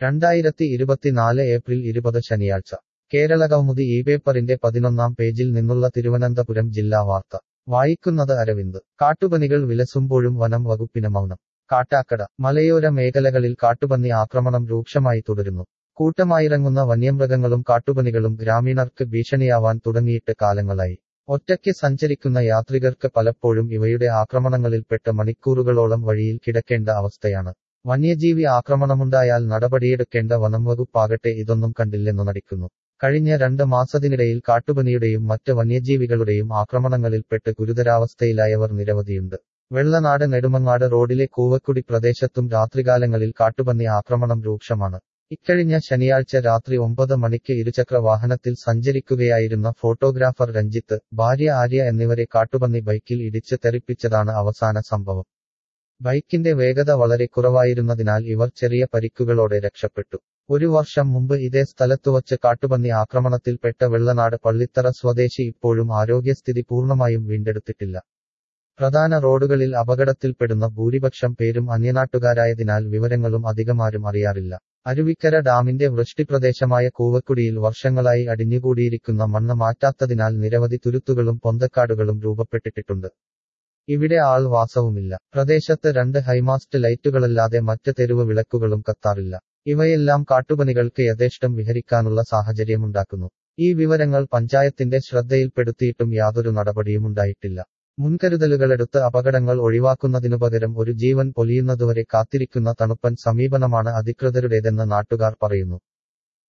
രണ്ടായിരത്തി ഇരുപത്തിനാല് ഏപ്രിൽ ഇരുപത് ശനിയാഴ്ച കേരളകൗമുദി ഈ പേപ്പറിന്റെ പതിനൊന്നാം പേജിൽ നിന്നുള്ള തിരുവനന്തപുരം ജില്ലാ വാർത്ത വായിക്കുന്നത് അരവിന്ദ് കാട്ടുപന്നികൾ വിലസുമ്പോഴും വനം വകുപ്പിന് മൗനം കാട്ടാക്കട മലയോര മേഖലകളിൽ കാട്ടുപന്നി ആക്രമണം രൂക്ഷമായി തുടരുന്നു കൂട്ടമായിറങ്ങുന്ന വന്യമൃഗങ്ങളും കാട്ടുപന്നികളും ഗ്രാമീണർക്ക് ഭീഷണിയാവാൻ തുടങ്ങിയിട്ട് കാലങ്ങളായി ഒറ്റയ്ക്ക് സഞ്ചരിക്കുന്ന യാത്രികർക്ക് പലപ്പോഴും ഇവയുടെ ആക്രമണങ്ങളിൽപ്പെട്ട് മണിക്കൂറുകളോളം വഴിയിൽ കിടക്കേണ്ട അവസ്ഥയാണ് വന്യജീവി ആക്രമണമുണ്ടായാൽ നടപടിയെടുക്കേണ്ട വനംവകുപ്പാകട്ടെ ഇതൊന്നും കണ്ടില്ലെന്നു നടിക്കുന്നു കഴിഞ്ഞ രണ്ട് മാസത്തിനിടയിൽ കാട്ടുപനിയുടെയും മറ്റ് വന്യജീവികളുടെയും ആക്രമണങ്ങളിൽപ്പെട്ട് ഗുരുതരാവസ്ഥയിലായവർ നിരവധിയുണ്ട് വെള്ളനാട് നെടുമങ്ങാട് റോഡിലെ കൂവക്കുടി പ്രദേശത്തും രാത്രികാലങ്ങളിൽ കാട്ടുപന്നി ആക്രമണം രൂക്ഷമാണ് ഇക്കഴിഞ്ഞ ശനിയാഴ്ച രാത്രി ഒമ്പത് മണിക്ക് ഇരുചക്ര വാഹനത്തിൽ സഞ്ചരിക്കുകയായിരുന്ന ഫോട്ടോഗ്രാഫർ രഞ്ജിത്ത് ഭാര്യ ആര്യ എന്നിവരെ കാട്ടുപന്നി ബൈക്കിൽ ഇടിച്ച് തെറിപ്പിച്ചതാണ് അവസാന സംഭവം ബൈക്കിന്റെ വേഗത വളരെ കുറവായിരുന്നതിനാൽ ഇവർ ചെറിയ പരിക്കുകളോടെ രക്ഷപ്പെട്ടു ഒരു വർഷം മുമ്പ് ഇതേ സ്ഥലത്തുവച്ച് കാട്ടുപന്നി ആക്രമണത്തിൽപ്പെട്ട വെള്ളനാട് പള്ളിത്തറ സ്വദേശി ഇപ്പോഴും ആരോഗ്യസ്ഥിതി പൂർണ്ണമായും വീണ്ടെടുത്തിട്ടില്ല പ്രധാന റോഡുകളിൽ അപകടത്തിൽപ്പെടുന്ന ഭൂരിപക്ഷം പേരും അന്യനാട്ടുകാരായതിനാൽ വിവരങ്ങളും അധികമാരും അറിയാറില്ല അരുവിക്കര ഡാമിന്റെ വൃഷ്ടിപ്രദേശമായ കൂവക്കുടിയിൽ വർഷങ്ങളായി അടിഞ്ഞുകൂടിയിരിക്കുന്ന മണ്ണ് മാറ്റാത്തതിനാൽ നിരവധി തുരുത്തുകളും പൊന്തക്കാടുകളും രൂപപ്പെട്ടിട്ടുണ്ട് ഇവിടെ ആൾ വാസവുമില്ല പ്രദേശത്ത് രണ്ട് ഹൈമാസ്റ്റ് ലൈറ്റുകളല്ലാതെ മറ്റ് തെരുവ് വിളക്കുകളും കത്താറില്ല ഇവയെല്ലാം കാട്ടുപനികൾക്ക് യഥേഷ്ടം വിഹരിക്കാനുള്ള സാഹചര്യമുണ്ടാക്കുന്നു ഈ വിവരങ്ങൾ പഞ്ചായത്തിന്റെ ശ്രദ്ധയിൽപ്പെടുത്തിയിട്ടും യാതൊരു നടപടിയും ഉണ്ടായിട്ടില്ല മുൻകരുതലുകളെടുത്ത് അപകടങ്ങൾ ഒഴിവാക്കുന്നതിനു പകരം ഒരു ജീവൻ പൊലിയുന്നതുവരെ കാത്തിരിക്കുന്ന തണുപ്പൻ സമീപനമാണ് അധികൃതരുടേതെന്ന് നാട്ടുകാർ പറയുന്നു